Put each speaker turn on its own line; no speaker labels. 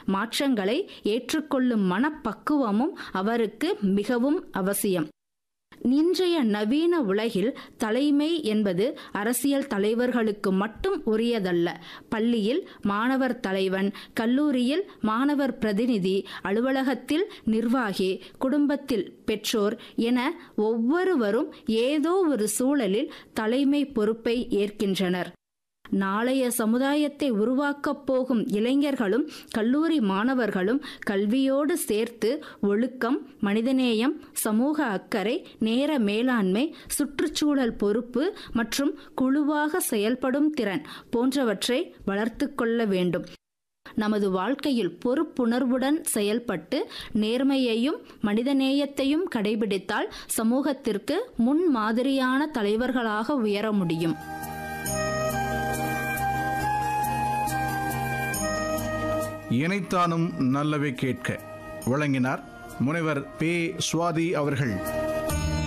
மாற்றங்களை ஏற்றுக்கொள்ளும் மனப்பக்குவமும் அவருக்கு மிகவும் அவசியம் இன்றைய நவீன உலகில் தலைமை என்பது அரசியல் தலைவர்களுக்கு மட்டும் உரியதல்ல பள்ளியில் மாணவர் தலைவன் கல்லூரியில் மாணவர் பிரதிநிதி அலுவலகத்தில் நிர்வாகி குடும்பத்தில் பெற்றோர் என ஒவ்வொருவரும் ஏதோ ஒரு சூழலில் தலைமை பொறுப்பை ஏற்கின்றனர் நாளைய சமுதாயத்தை உருவாக்கப் போகும் இளைஞர்களும் கல்லூரி மாணவர்களும் கல்வியோடு சேர்த்து ஒழுக்கம் மனிதநேயம் சமூக அக்கறை நேர மேலாண்மை சுற்றுச்சூழல் பொறுப்பு மற்றும் குழுவாக செயல்படும் திறன் போன்றவற்றை வளர்த்து கொள்ள வேண்டும் நமது வாழ்க்கையில் பொறுப்புணர்வுடன் செயல்பட்டு நேர்மையையும் மனிதநேயத்தையும் கடைபிடித்தால் சமூகத்திற்கு முன்மாதிரியான தலைவர்களாக உயர முடியும்
இணைத்தானும் நல்லவை கேட்க வழங்கினார் முனைவர் பே சுவாதி அவர்கள்